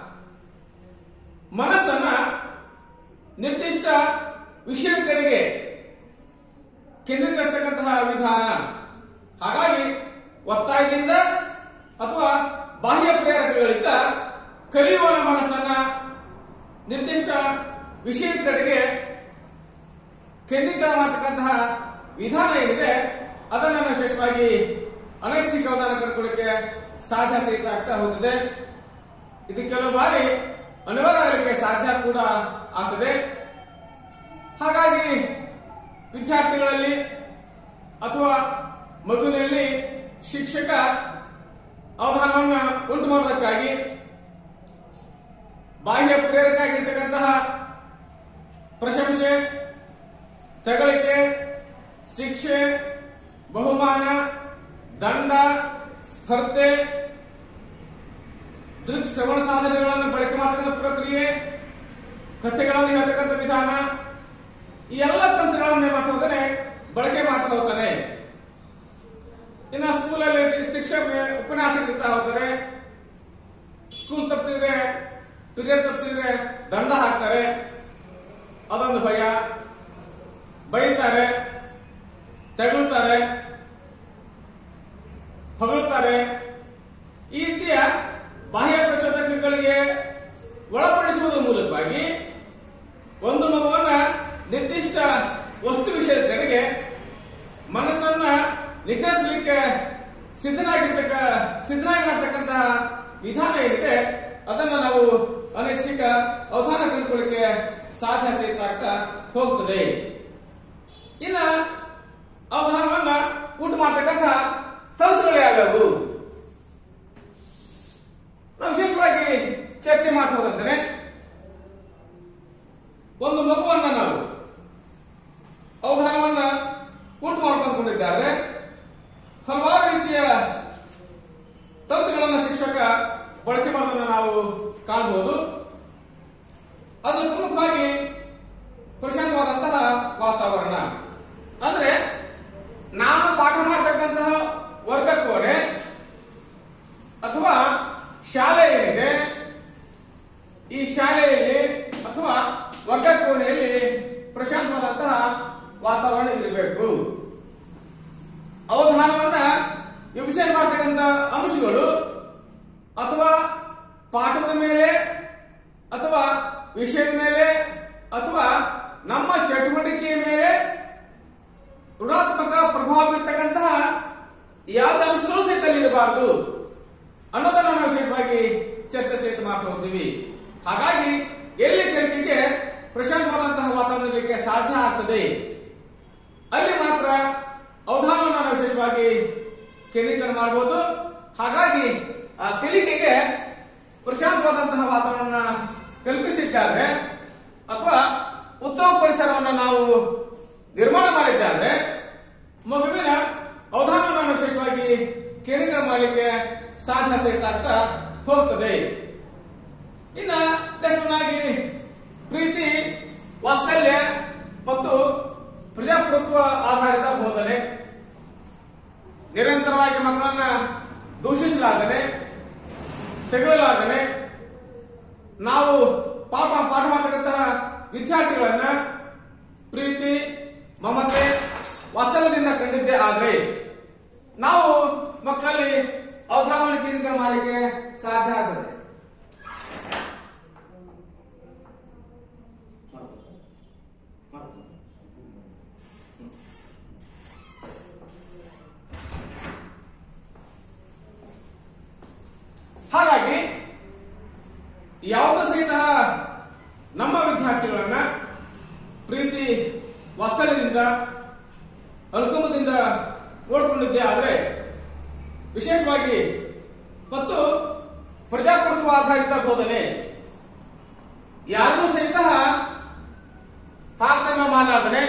ಮನಸ್ಸನ್ನ ನಿರ್ದಿಷ್ಟ ವಿಷಯದ ಕಡೆಗೆ ಕೇಂದ್ರೀಕರಿಸತಕ್ಕಂತಹ ವಿಧಾನ ಹಾಗಾಗಿ ಒತ್ತಾಯದಿಂದ ಅಥವಾ ಬಾಹ್ಯ ಪ್ರೇರಕಗಳಿಂದ ಕಲಿಯುವ ಮನಸ್ಸನ್ನ ನಿರ್ದಿಷ್ಟ ವಿಷಯದ ಕಡೆಗೆ ಕೇಂದ್ರೀಕರಣ ಮಾಡತಕ್ಕಂತಹ ವಿಧಾನ ಏನಿದೆ ಅದನ್ನ ನಾವು ವಿಶೇಷವಾಗಿ ಅನೈಚ್ಛಿಕ ಅವಧಾನ ಕಂಡುಕೊಳ್ಳಿಕ್ಕೆ ಸಾಧ್ಯ ಸಹಿತ ಆಗ್ತಾ ಹೋಗ್ತದೆ ಇದು ಕೆಲವು ಬಾರಿ ಅನಿವಾರ್ಯ ಆಗಲಿಕ್ಕೆ ಸಾಧ್ಯ ಕೂಡ ಆಗ್ತದೆ ಹಾಗಾಗಿ ವಿದ್ಯಾರ್ಥಿಗಳಲ್ಲಿ ಅಥವಾ ಮಗುವಿನಲ್ಲಿ ಶಿಕ್ಷಕ ಅವಧಾನವನ್ನ ಉಂಟು ಮಾಡೋದಕ್ಕಾಗಿ ಬಾಹ್ಯ ಪ್ರೇರಕ ಆಗಿರ್ತಕ್ಕಂತಹ ಪ್ರಶಂಸೆ ತಗಳಿಕೆ ಶಿಕ್ಷೆ ಬಹುಮಾನ ದಂಡ ಸ್ಪರ್ಧೆ ದೃಕ್ ಶ್ರವಣ ಸಾಧನೆಗಳನ್ನು ಬಳಕೆ ಮಾಡತಕ್ಕಂಥ ಪ್ರಕ್ರಿಯೆ ಕಥೆಗಳನ್ನು ಹೇಳ್ತಕ್ಕಂಥ ವಿಧಾನ ಈ ಎಲ್ಲ ತಂತ್ರಗಳನ್ನು ಏನ್ ಮಾಡ್ತಾ ಹೋಗ್ತಾನೆ ಬಳಕೆ ಮಾಡ್ತಾ ಹೋಗ್ತಾನೆ ಇನ್ನ ಸ್ಕೂಲಲ್ಲಿ ಶಿಕ್ಷಕ ಉಪನ್ಯಾಸ ಇರ್ತಾ ಹೋಗ್ತಾರೆ ಸ್ಕೂಲ್ ತಪ್ಪಿಸಿದ್ರೆ ಪೀರಿಯಡ್ ತಪ್ಪಿಸಿದ್ರೆ ದಂಡ ಹಾಕ್ತಾರೆ ಅದೊಂದು ಭಯ ಬೈತಾರೆ ತೆಗಳುತ್ತಾರೆ ಹೊಗಳುತ್ತಾರೆ ಈ ರೀತಿಯ ಬಾಹ್ಯ ಪ್ರಚೋದಕಗಳಿಗೆ ಒಳಪಡಿಸುವುದರ ಮೂಲಕವಾಗಿ ಒಂದು ಮಗುವನ್ನ ನಿರ್ದಿಷ್ಟ ವಸ್ತು ವಿಷಯದ ಕಡೆಗೆ ಮನಸ್ಸನ್ನ ನಿಗ್ರಹಿಸಲಿಕ್ಕೆ ಸಿದ್ಧನಾಗಿರ್ತಕ್ಕ ಸಿದ್ಧನಾಗಿರ್ತಕ್ಕಂತಹ ವಿಧಾನ ಏನಿದೆ ಅದನ್ನ ನಾವು ಅನೈಚ್ಛಿಕ ಅವಧಾನ ಕಂಡುಕೊಳ್ಳಿಕ್ಕೆ ಸಾಧ್ಯ ಸಹಿತ ಆಗ್ತಾ ಹೋಗ್ತದೆ ಇನ್ನ ಅವಧಾನವನ್ನ ಉಂಟು ಮಾಡತಕ್ಕಂಥ ತಂತ್ರಗಳು ಯಾವ್ಯಾವು ನಾವು ವಿಶೇಷವಾಗಿ ಚರ್ಚೆ ಮಾಡ್ತಾ ಹೋದಂತೆ ಒಂದು ಮಗುವನ್ನ ನಾವು ಅವಧಾನವನ್ನ ಉಂಟು ಮಾಡ್ಕೊಂಡಿದ್ದಾರೆ ಹಲವಾರು ರೀತಿಯ ತಂತ್ರಗಳನ್ನ ಶಿಕ್ಷಕ ಬಳಕೆ ಮಾಡೋದನ್ನ ನಾವು ಕಾಣಬಹುದು ಅದು ಪ್ರಮುಖವಾಗಿ ಪ್ರಶಾಂತವಾದಂತಹ ವಾತಾವರಣ ಅಂದ್ರೆ ನಾನು ಪಾಠ ಮಾಡತಕ್ಕಂತಹ ವರ್ಗ ಕೋಣೆ ಅಥವಾ ಶಾಲೆ ಏನಿದೆ ಈ ಶಾಲೆಯಲ್ಲಿ ಅಥವಾ ವರ್ಗ ಕೋಣೆಯಲ್ಲಿ ಪ್ರಶಾಂತವಾದಂತಹ ವಾತಾವರಣ ಇರಬೇಕು ವಿಭಜನೆ ಮಾಡ್ತಕ್ಕಂಥ ಅಂಶಗಳು ಅಥವಾ ಪಾಠದ ಮೇಲೆ ಅಥವಾ ವಿಷಯದ ಮೇಲೆ ಅಥವಾ ನಮ್ಮ ಚಟುವಟಿಕೆಯ ಮೇಲೆ ಋಣಾತ್ಮಕ ಪ್ರಭಾವ ಬೀರ್ತಕ್ಕಂತಹ ಯಾವುದೇ ಅಂಶಗಳು ಸಹಿತ ಅಲ್ಲಿ ಇರಬಾರದು ಅನ್ನೋದನ್ನ ನಾವು ವಿಶೇಷವಾಗಿ ಚರ್ಚೆ ಸಹಿತ ಮಾಡ್ತಾ ಹೋಗ್ತೀವಿ ಹಾಗಾಗಿ ಎಲ್ಲಿ ಕಲಿಕೆಗೆ ಪ್ರಶಾಂತವಾದಂತಹ ವಾತಾವರಣ ಇರಲಿಕ್ಕೆ ಸಾಧ್ಯ ಆಗ್ತದೆ ಅಲ್ಲಿ ಮಾತ್ರ ಅವಧಾನವನ್ನು ನಾವು ವಿಶೇಷವಾಗಿ ಕೇಂದ್ರೀಕರಣ ಮಾಡಬಹುದು ಹಾಗಾಗಿ ಆ ಕಲಿಕೆಗೆ ಪ್ರಶಾಂತವಾದಂತಹ ವಾತಾವರಣ ಕಲ್ಪಿಸಿದ್ದಾರೆ ಅಥವಾ ಉತ್ತಮ ಪರಿಸರವನ್ನು ನಾವು ನಿರ್ಮಾಣ ಮಾಡಿದ್ದಾರೆ ಮಗುವಿನ ಅವಧಾನವನ್ನು ವಿಶೇಷವಾಗಿ ಕೇಂದ್ರೀಕರಣ ಮಾಡಲಿಕ್ಕೆ ಸಾಧ್ಯ ಸಹಿತ ಆಗ್ತಾ ಹೋಗ್ತದೆ ಇನ್ನ ದಶನಾಗಿ ಪ್ರೀತಿ ವಾತ್ಸಲ್ಯ ಮತ್ತು ಪ್ರಜಾಪ್ರಭುತ್ವ ಆಧಾರಿತ ಬೋಧನೆ ನಿರಂತರವಾಗಿ ಮಕ್ಕಳನ್ನ ದೂಷಿಸಲಾರ್ದನೆ ತೆಗಳಲಾರ್ದನೆ ನಾವು ಪಾಠ ಪಾಠ ಮಾಡತಕ್ಕಂತಹ ವಿದ್ಯಾರ್ಥಿಗಳನ್ನ ಪ್ರೀತಿ ಮಮತೆ ವಾತ್ಸಲ್ಯದಿಂದ ಕಂಡಿದ್ದೇ ಆದ್ರೆ ನಾವು ಮಕ್ಕಳಲ್ಲಿ ಅವಧಾನವನ್ನು ಕೇಂದ್ರೀಕರಣ ಮಾಡಲಿಕ್ಕೆ ಸಾಧ್ಯ ಆಗುತ್ತೆ ಹಾಗಾಗಿ ಯಾವುದೋ ಸಹಿತ ನಮ್ಮ ವಿದ್ಯಾರ್ಥಿಗಳನ್ನ ಪ್ರೀತಿ ವಾತ್ಸಲ್ಯದಿಂದ ಅನುಕಂಪದಿಂದ ನೋಡಿಕೊಂಡಿದ್ದೆ ಆದ್ರೆ ವಿಶೇಷವಾಗಿ ಮತ್ತು ಪ್ರಜಾಪ್ರಭುತ್ವ ಆಧಾರಿತ ಬೋಧನೆ ಯಾರನ್ನೂ ಸಹಿತ ತಾರತಮ್ಯ ಮಾಡಲಾರ್ದನೆ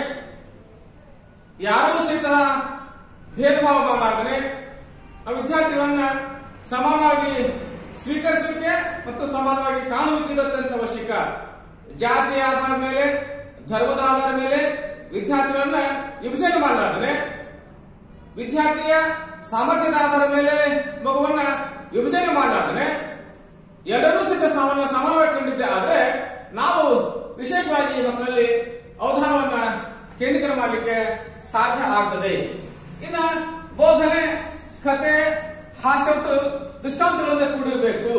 ಯಾರನ್ನೂ ಸಹಿತ ಭೇದ ಭಾವ ಮಾಡಲಾರ್ದನೆ ಆ ವಿದ್ಯಾರ್ಥಿಗಳನ್ನ ಸಮಾನವಾಗಿ ಸ್ವೀಕರಿಸಲಿಕ್ಕೆ ಮತ್ತು ಸಮಾನವಾಗಿ ಕಾಣುವಿಕ್ಕಿದಂತ ಅವಶ್ಯಕ ಜಾತಿಯ ಆಧಾರದ ಮೇಲೆ ಧರ್ಮದ ಆಧಾರದ ಮೇಲೆ ವಿದ್ಯಾರ್ಥಿಗಳನ್ನ ವಿಭಜನೆ ಮಾಡಲಾರ್ದನೆ ವಿದ್ಯಾರ್ಥಿಯ ಸಾಮರ್ಥ್ಯದ ಆಧಾರದ ಮೇಲೆ ಮಗುವನ್ನ ವಿಭಜನೆ ಮಾಡಲಾರ್ದನೆ ಎರಡನ್ನೂ ಸಹಿತ ಸಮಾನ ಸಮಾನವಾಗಿ ಕಂಡಿದ್ದೆ ಆದ್ರೆ ನಾವು ವಿಶೇಷವಾಗಿ ಈ ಮಕ್ಕಳಲ್ಲಿ ಅವಧಾನವನ್ನ ಕೇಂದ್ರೀಕರಣ ಮಾಡಲಿಕ್ಕೆ ಸಾಧ್ಯ ಆಗ್ತದೆ ಇನ್ನ ಬೋಧನೆ ಕತೆ ಹಾಸ್ಯ ಮತ್ತು ದೃಷ್ಟಾಂತಗಳಿಂದ ಕೂಡಿರಬೇಕು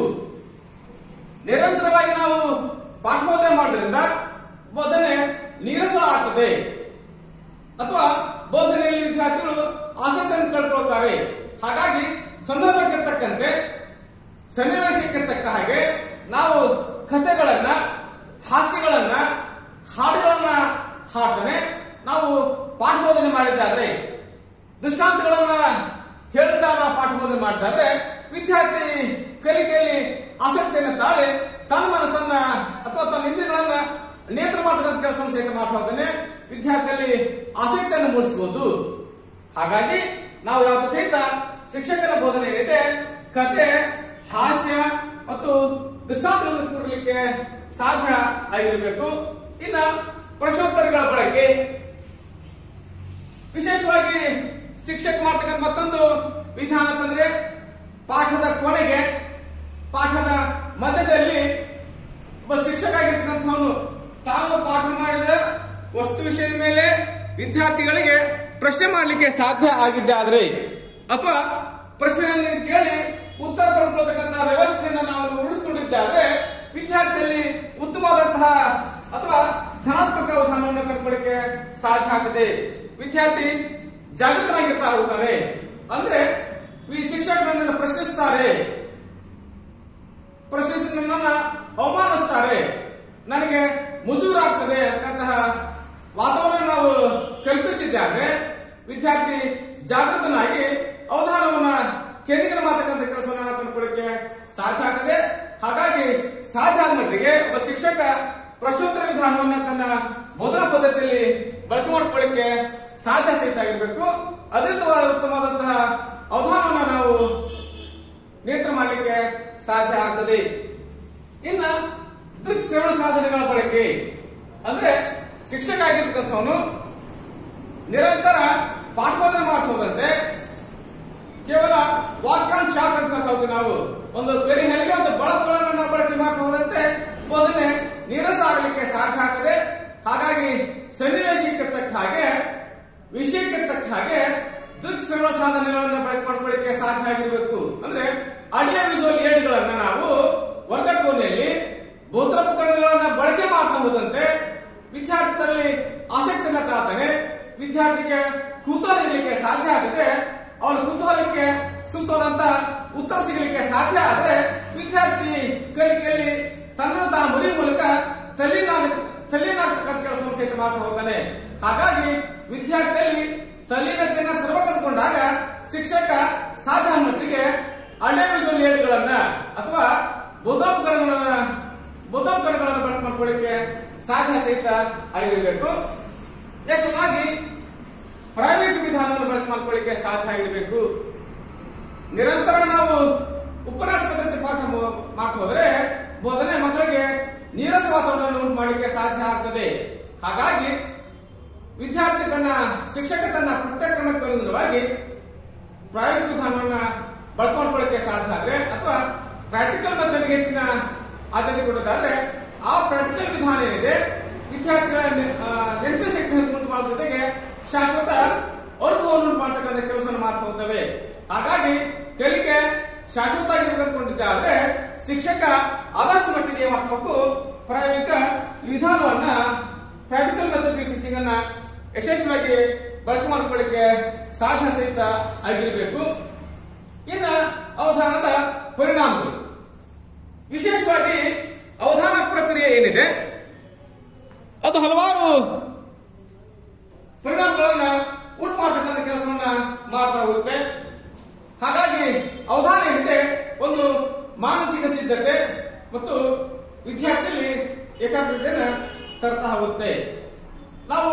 ನಿರಂತರವಾಗಿ ನಾವು ಪಾಠ ಬೋಧನೆ ಮಾಡೋದ್ರಿಂದ ಬೋಧನೆ ನೀರಸ ಆಗ್ತದೆ ಅಥವಾ ಬೋಧನೆಯಲ್ಲಿ ವಿದ್ಯಾರ್ಥಿಗಳು ಆಸಕ್ತಿಯನ್ನು ಕಳ್ಕೊಳ್ತಾರೆ ಹಾಗಾಗಿ ಸಂದರ್ಭಕ್ಕೆ ತಕ್ಕಂತೆ ಸನ್ನಿವೇಶಕ್ಕೆ ತಕ್ಕ ಹಾಗೆ ನಾವು ಕಥೆಗಳನ್ನ ಹಾಸ್ಯಗಳನ್ನ ಹಾಡುಗಳನ್ನ ಹಾಡ್ತಾನೆ ನಾವು ಪಾಠ ಬೋಧನೆ ಮಾಡಿದ್ದಾದ್ರೆ ದೃಷ್ಟಾಂತಗಳನ್ನ ಹೇಳ್ತಾ ನಾವು ಪಾಠ ಬೋಧನೆ ಮಾಡ್ತಾದ್ರೆ ವಿದ್ಯಾರ್ಥಿ ಕಲಿಕೆಯಲ್ಲಿ ಆಸಕ್ತಿಯನ್ನು ತಾಳಿ ತನ್ನ ಮನಸ್ಸನ್ನ ಅಥವಾ ತನ್ನ ಇಂದ್ರಿಯಗಳನ್ನ ನೇತ್ರ ಮಾಡತಕ್ಕಂಥ ಕೆಲಸ ಸಹಿತ ಮಾಡ್ತಾನೆ ವಿದ್ಯಾರ್ಥಿಯಲ್ಲಿ ಆಸಕ್ತಿಯನ್ನು ಮೂಡಿಸಬಹುದು ಹಾಗಾಗಿ ನಾವು ಯಾವ ಸಹಿತ ಶಿಕ್ಷಕರ ಬೋಧನೆ ಏನಿದೆ ಕತೆ ಹಾಸ್ಯ ಮತ್ತು ದೃಷ್ಟಾಂತಗಳನ್ನು ಕೂಡಲಿಕ್ಕೆ ಸಾಧ್ಯ ಆಗಿರಬೇಕು ಇನ್ನ ಪ್ರಶ್ನೋತ್ತರಗಳ ಬಳಕೆ ವಿಶೇಷವಾಗಿ ಶಿಕ್ಷಕ ಮಾಡ್ತಕ್ಕಂಥ ಮತ್ತೊಂದು ವಿಧಾನ ಅಂತಂದ್ರೆ ಪಾಠದ ಕೊನೆಗೆ ಪಾಠದ ಮಧ್ಯದಲ್ಲಿ ಒಬ್ಬ ಶಿಕ್ಷಕ ಆಗಿರ್ತಕ್ಕಂಥವನು ತಾನು ಪಾಠ ಮಾಡಿದ ವಸ್ತು ವಿಷಯದ ಮೇಲೆ ವಿದ್ಯಾರ್ಥಿಗಳಿಗೆ ಪ್ರಶ್ನೆ ಮಾಡಲಿಕ್ಕೆ ಸಾಧ್ಯ ಆಗಿದ್ದೆ ಆದ್ರೆ ಅಥವಾ ಪ್ರಶ್ನೆಯನ್ನು ಕೇಳಿ ಉತ್ತರ ಪಡ್ಕೊಳ್ತಕ್ಕಂತಹ ವ್ಯವಸ್ಥೆಯನ್ನು ನಾವು ರೂಢಿಸಿಕೊಂಡಿದ್ದಾದ್ರೆ ವಿದ್ಯಾರ್ಥಿಯಲ್ಲಿ ಉತ್ತಮವಾದಂತಹ ಅಥವಾ ಧನಾತ್ಮಕ ಅವಧಾನವನ್ನು ಕಟ್ಕೊಳ್ಳಿಕ್ಕೆ ಸಾಧ್ಯ ಆಗ್ತದೆ ವಿದ್ಯಾರ್ಥಿ ಜಾಗೃತನಾಗಿರ್ತಾ ಹೋಗ್ತಾನೆ ಅಂದ್ರೆ ಈ ಶಿಕ್ಷಕರನ್ನ ಪ್ರಶ್ನಿಸ್ತಾರೆ ಪ್ರಶ್ನಿಸಿ ನನ್ನನ್ನ ಅವಮಾನಿಸ್ತಾರೆ ನನಗೆ ಮುಜೂರಾಗ್ತದೆ ಅಂತಕ್ಕಂತಹ ವಾತಾವರಣ ನಾವು ಕಲ್ಪಿಸಿದ್ದಾರೆ ವಿದ್ಯಾರ್ಥಿ ಜಾಗೃತನಾಗಿ ಅವಧಾನವನ್ನ ಕೇಂದ್ರೀಕರಣ ಮಾಡತಕ್ಕಂಥ ಕೆಲಸವನ್ನ ನಾವು ಕಂಡುಕೊಳ್ಳಿಕ್ಕೆ ಸಾಧ್ಯ ಆಗ್ತದೆ ಹಾಗಾಗಿ ಸಾಧ್ಯ ಆದ ಮಟ್ಟಿಗೆ ಒಬ್ಬ ಶಿಕ್ಷಕ ಪ್ರಶ್ನೋತ್ತರ ವಿಧಾನವನ್ನ ತನ್ನ ಬೋಧನಾ ಪದ್ಧತಿಯಲ್ಲಿ ಬಳಕೆ ಮಾಡಿಕೊಳ್ಳಿಕ್ಕೆ ಸಾಧ್ಯ ಸಹಿತ ಆಗಿರ್ಬೇಕು ಅದರಿಂದ ಉತ್ತಮವಾದಂತಹ ಅವಧಾನವನ್ನ ನಾವು ನೇತ್ರ ಮಾಡಲಿಕ್ಕೆ ಸಾಧ್ಯ ಆಗ್ತದೆ ಇನ್ನ ದೃಕ್ ಶ್ರವಣ ಸಾಧನೆಗಳ ಬಳಕೆ ಅಂದ್ರೆ ಶಿಕ್ಷಕ ಆಗಿರ್ತಕ್ಕಂಥವನು ನಿರಂತರ ಪಾಠ ಬೋಧನೆ ಮಾಡ್ಬೋದಂತೆ ಕೇವಲ ವಾಕ್ಯಾಂಶ ಚಾಕ್ ಅಂತ ಹೇಳ್ತೀವಿ ನಾವು ಒಂದು ಕರಿ ಹಲಿಗೆ ಒಂದು ಬಳಪುಗಳನ್ನು ನಾವು ಬಳಕೆ ಮಾಡ್ತಾ ಹೋದಂತೆ ಬೋಧನೆ ನೀರಸ ಆಗಲಿಕ್ಕೆ ಸಾಧ್ಯ ಆಗ್ತದೆ ಹಾಗಾಗಿ ಸನ್ನಿವೇಶಕ್ಕೆ ತಕ್ಕ ಹಾಗೆ ವಿಷಯಕ್ಕೆ ತಕ್ಕ ಹಾಗೆ ದೃಕ್ಶ್ರವಣ ಸಾಧನಗಳನ್ನ ಬಳಕೆ ಮಾಡ್ಕೊಳ್ಳಿಕ್ಕೆ ಸಾಧ್ಯ ಆಗಿರಬೇಕು ಅಂದ್ರೆ ಆಡಿಯೋ ವಿಜುವಲ್ ಏಡ್ಗಳನ್ನ ನಾವು ವರ್ಗಕೋನೆಯಲ್ಲಿ ಬೋಧೋಪಕರಣಗಳನ್ನ ಬಳಕೆ ಮಾಡ್ತಾ ಹೋದಂತೆ ವಿದ್ಯಾರ್ಥಿಗಳಲ್ಲಿ ಆಸಕ್ತಿಯನ್ನ ತಾತಾನೆ ವಿದ್ಯಾರ್ಥಿಗೆ ಕುತೂಹಲ ಇರಲಿಕ್ಕೆ ಸಾಧ್ಯ ಆಗಿದೆ ಅವನ ಕುತೂಹಲಕ್ಕೆ ಸೂಕ್ತವಾದಂತ ಉತ್ತರ ಸಿಗಲಿಕ್ಕೆ ಸಾಧ್ಯ ಆದ್ರೆ ವಿದ್ಯಾರ್ಥಿ ಕಲಿಕೆಯಲ್ಲಿ ತನ್ನನ್ನು ತಾನು ಮರೆಯುವ ಮೂಲಕ ತಲ್ಲಿನ ತಲ್ಲಿನಾಗ್ತಕ್ಕಂಥ ಕೆಲಸವನ್ನು ಸಹಿತ ಮಾಡ್ತಾ ಹೋಗ್ತಾನೆ ಹಾಗಾಗಿ ವಿದ್ಯಾರ್ಥಿಯಲ್ಲಿ ತಲ್ಲೀನತೆಯನ್ನ ತರಬೇಕಂದ್ಕೊಂಡಾಗ ಶಿಕ್ಷಕ ಸಾಧ್ಯ ಮಟ್ಟಿಗೆ ಆಡಿಯೋ ವಿಜುವಲ್ ಏಡ್ಗಳನ್ನ ಅಥವಾ ಬೋಧೋಪಕರಣಗಳನ್ನ ಬೋಧೋಪಕರಣಗಳನ್ನು ಬಳಕೆ ಮಾಡ್ಕೊಳ್ಳಿಕ್ಕೆ ಸಾಧ್ಯ ಸಹಿತ ಆಗಿರಬೇಕು ಯಶವಾಗಿ ಪ್ರೈವೇಟ್ ವಿಧಾನವನ್ನು ಬಳಕೆ ಮಾಡ್ಕೊಳ್ಳಿಕ್ಕೆ ಸಾಧ್ಯ ಆಗಿರಬೇಕು ನಿರಂತರ ನಾವು ಉಪನ್ಯಾಸ ಪದ್ಧತಿ ಪಾಠ ಮು- ಮಾಡ್ತಾ ಹೋದ್ರೆ ಬೋಧನೆ ಮಕ್ಕಳಿಗೆ ನೀರಸ ವಾತಾವರಣವನ್ನು ಉಂಟು ಮಾಡಲಿಕ್ಕೆ ಸಾಧ್ಯ ಆಗ್ತದೆ ಹಾಗಾಗಿ ವಿದ್ಯಾರ್ಥಿ ತನ್ನ ಶಿಕ್ಷಕ ತನ್ನ ಪಠ್ಯಕ್ರಮಕ್ಕೆ ಅನುಗುಣವಾಗಿ ಪ್ರಾಯೋಗಿಕ ವಿಧಾನವನ್ನ ಬಳಕೊಂಡ್ಕೊಳ್ಳಿಕ್ಕೆ ಸಾಧ್ಯ ಆದ್ರೆ ಅಥವಾ ಪ್ರಾಕ್ಟಿಕಲ್ ಮೆಥಡ್ಗೆ ಹೆಚ್ಚಿನ ಆದ್ಯತೆ ಕೊಡೋದಾದ್ರೆ ಆ ಪ್ರಾಕ್ಟಿಕಲ್ ವಿಧಾನ ಏನಿದೆ ವಿದ್ಯಾರ್ಥಿಗಳ ನೆ- ಆ, ನೆನಪು ಶಕ್ತಿಯನ್ನು ಉಂಟು ಮಾಡುವ ಜೊತೆಗೆ ಶಾಶ್ವತ ಅನುಭವವನ್ನು ಉಂಟು ಮಾಡ್ತಕ್ಕಂಥ ಕೆಲಸವನ್ನು ಮಾಡ್ತಾ ಹೋಗ್ತವೆ ಹಾಗಾಗಿ ಕಲಿಕೆ ಶಾಶ್ವತ ಆಗಿರ್ಬೇಕಂದ್ಕೊಂಡಿದ್ದಾದ್ರೆ ಶಿಕ್ಷಕ ಆದಷ್ಟು ಮಟ್ಟಿಗೆ ಏನ್ ಮಾಡ್ಬೇಕು ಪ್ರಾಯೋಗಿಕ ವಿಧಾನವನ್ನ ಪ್ರಾಕ್ಟಿಕಲ್ ಮೆಥಡ್ ಟೀಚಿಂಗ್ ಅನ್ನ ಯಶಸ್ವಿಯಾಗಿ ಬಳಕೆ ಮಾಡಿಕೊಳ್ಳಿಕ್ಕೆ ಸಾಧ್ಯ ಸಹಿತ ಆಗಿರಬೇಕು ಇನ್ನ ಅವಧಾನದ ಪರಿಣಾಮಗಳು ವಿಶೇಷವಾಗಿ ಅವಧಾನ ಪ್ರಕ್ರಿಯೆ ಏನಿದೆ ಅದು ಹಲವಾರು ಪರಿಣಾಮಗಳನ್ನ ಉಂಟು ಮಾಡತಕ್ಕಂಥ ಕೆಲಸವನ್ನ ಮಾಡ್ತಾ ಹೋಗುತ್ತೆ ಹಾಗಾಗಿ ಅವಧಾನ ಏನಿದೆ ಒಂದು ಮಾನಸಿಕ ಸಿದ್ಧತೆ ಮತ್ತು ವಿದ್ಯಾರ್ಥಿಯಲ್ಲಿ ಏಕಾಗ್ರತೆಯನ್ನ ತರ್ತಾ ಹೋಗುತ್ತೆ ನಾವು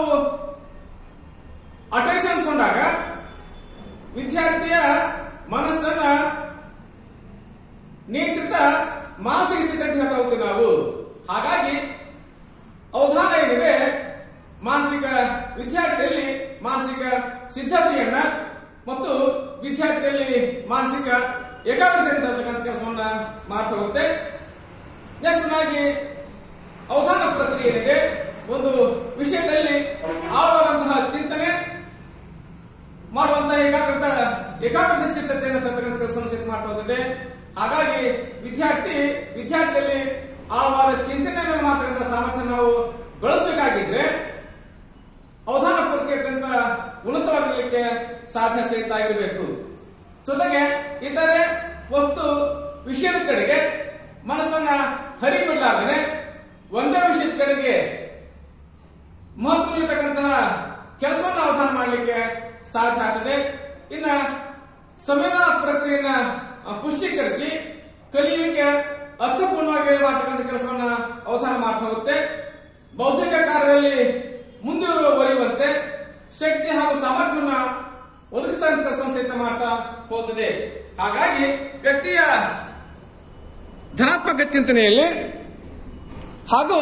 ಅಟೆನ್ಷನ್ ಕೊಂಡಾಗ ವಿದ್ಯಾರ್ಥಿಯ ಮನಸ್ಸನ್ನ ನಿಯಂತ್ರಿತ ಮಾನಸಿಕ ಸ್ಥಿತಿ ಅಂತ ಹೇಳ್ತಾ ಹೋಗ್ತೀವಿ ನಾವು ಹಾಗಾಗಿ ಅವಧಾನ ಏನಿದೆ ಮಾನಸಿಕ ವಿದ್ಯಾರ್ಥಿಯಲ್ಲಿ ಮಾನಸಿಕ ಸಿದ್ಧತೆಯನ್ನ ಮತ್ತು ವಿದ್ಯಾರ್ಥಿಯಲ್ಲಿ ಮಾನಸಿಕ ಏಕಾಗ್ರತೆಯನ್ನು ತರತಕ್ಕಂಥ ಕೆಲಸವನ್ನ ಮಾಡ್ತಾ ಹೋಗುತ್ತೆ ನೆಕ್ಸ್ಟ್ ಆಗಿ ಅವಧಾನ ಪ್ರಕ್ರಿಯೆ ಏನಿದೆ ಒಂದು ವಿಷಯದಲ್ಲಿ ಆಳವಾದಂತಹ ಚಿಂತನೆ ಮಾಡುವಂತಹ ಏಕಾಗ್ರತ ಏಕಾಗ್ರತೆ ಚಿತ್ತತೆಯನ್ನು ತರ್ತಕ್ಕಂಥ ಕೆಲಸವನ್ನು ಸಹಿತ ಮಾಡ್ತಾ ಹೋಗ್ತದೆ ಹಾಗಾಗಿ ವಿದ್ಯಾರ್ಥಿ ವಿದ್ಯಾರ್ಥಿಯಲ್ಲಿ ಆಳವಾದ ಚಿಂತನೆಯನ್ನು ಮಾಡ್ತಕ್ಕಂಥ ಸಾಮರ್ಥ್ಯ ನಾವು ಬೆಳೆಸಬೇಕಾಗಿದ್ರೆ ಅವಧಾನ ಪ್ರಕ್ರಿಯೆ ಅತ್ಯಂತ ಉನ್ನತವಾಗಿರಲಿಕ್ಕೆ ಸಾಧ್ಯ ಸಹಿತ ಆಗಿರಬೇಕು ಜೊತೆಗೆ ಇತರೆ ವಸ್ತು ವಿಷಯದ ಕಡೆಗೆ ಮನಸ್ಸನ್ನ ಹರಿಬಿಡಲಾರ್ದೇನೆ ಒಂದೇ ವಿಷಯದ ಕಡೆಗೆ ಮಹತ್ವದಲ್ಲಿರ್ತಕ್ಕಂತಹ ಕೆಲಸವನ್ನು ಅವಧಾನ ಮಾಡಲಿಕ್ಕೆ ಸಾಧ್ಯ ಆಗ್ತದೆ ಇನ್ನ ಸಂವೇದನಾ ಪ್ರಕ್ರಿಯೆಯನ್ನ ಆ, ಪುಷ್ಟೀಕರಿಸಿ ಕಲಿಯುವಿಕೆ ಅರ್ಥಪೂರ್ಣವಾಗಿ ಮಾಡ್ತಕ್ಕಂಥ ಕೆಲಸವನ್ನ ಅವಧಾನ ಮಾಡ್ತಾ ಹೋಗುತ್ತೆ ಬೌದ್ಧಿಕ ಕಾರ್ಯದಲ್ಲಿ ಮುಂದುವರಿಯುವಂತೆ ಶಕ್ತಿ ಹಾಗೂ ಸಾಮರ್ಥ್ಯವನ್ನ ಒದಗಿಸ್ತಾ ಕೆಲಸವನ್ನು ಸಹಿತ ಮಾಡ್ತಾ ಹೋಗ್ತದೆ ಹಾಗಾಗಿ ವ್ಯಕ್ತಿಯ ಧನಾತ್ಮಕ ಚಿಂತನೆಯಲ್ಲಿ ಹಾಗೂ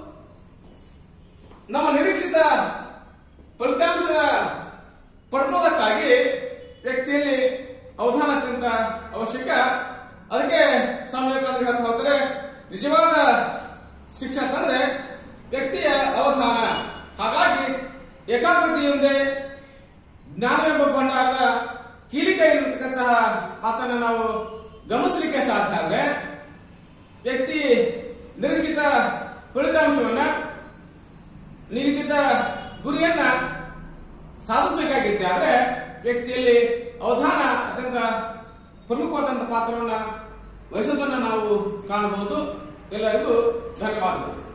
ನಮ್ಮ ನಿರೀಕ್ಷಿತ ಫಲಿತಾಂಶ ಪಡ್ಕೊಳ್ಳೋದಕ್ಕಾಗಿ ವ್ಯಕ್ತಿಯಲ್ಲಿ ಅವಧಾನ ಅತ್ಯಂತ ಅವಶ್ಯಕ ಅದಕ್ಕೆ ಸ್ವಾಮಿ ವಿವೇಕಾನಂದರು ಹೇಳ್ತಾ ಹೋದರೆ ನಿಜವಾದ ಶಿಕ್ಷಣ ಅಂತಂದ್ರೆ ವ್ಯಕ್ತಿಯ ಅವಧಾನ ಹಾಗಾಗಿ ಏಕಾಗ್ರತೆಯೊಂದೇ ಜ್ಞಾನವೆಂಬ ಭಂಡಾರದ ಕೀಲಿಕೈ ಇರತಕ್ಕಂತಹ ಮಾತನ್ನ ನಾವು ಗಮನಿಸಲಿಕ್ಕೆ ಸಾಧ್ಯ ಅಂದ್ರೆ ವ್ಯಕ್ತಿ ನಿರೀಕ್ಷಿತ ಫಲಿತಾಂಶವನ್ನ ನಿಗದಿತ ಗುರಿಯನ್ನ ಸಾಧಿಸಬೇಕಾಗಿದ್ದೆ ಆದ್ರೆ ವ್ಯಕ್ತಿಯಲ್ಲಿ ಅವಧಾನ ಅತ್ಯಂತ ಪ್ರಮುಖವಾದಂತಹ ಪಾತ್ರವನ್ನ ವಹಿಸೋದನ್ನ ನಾವು ಕಾಣಬಹುದು ಎಲ್ಲರಿಗೂ ಧನ್ಯವಾದಗಳು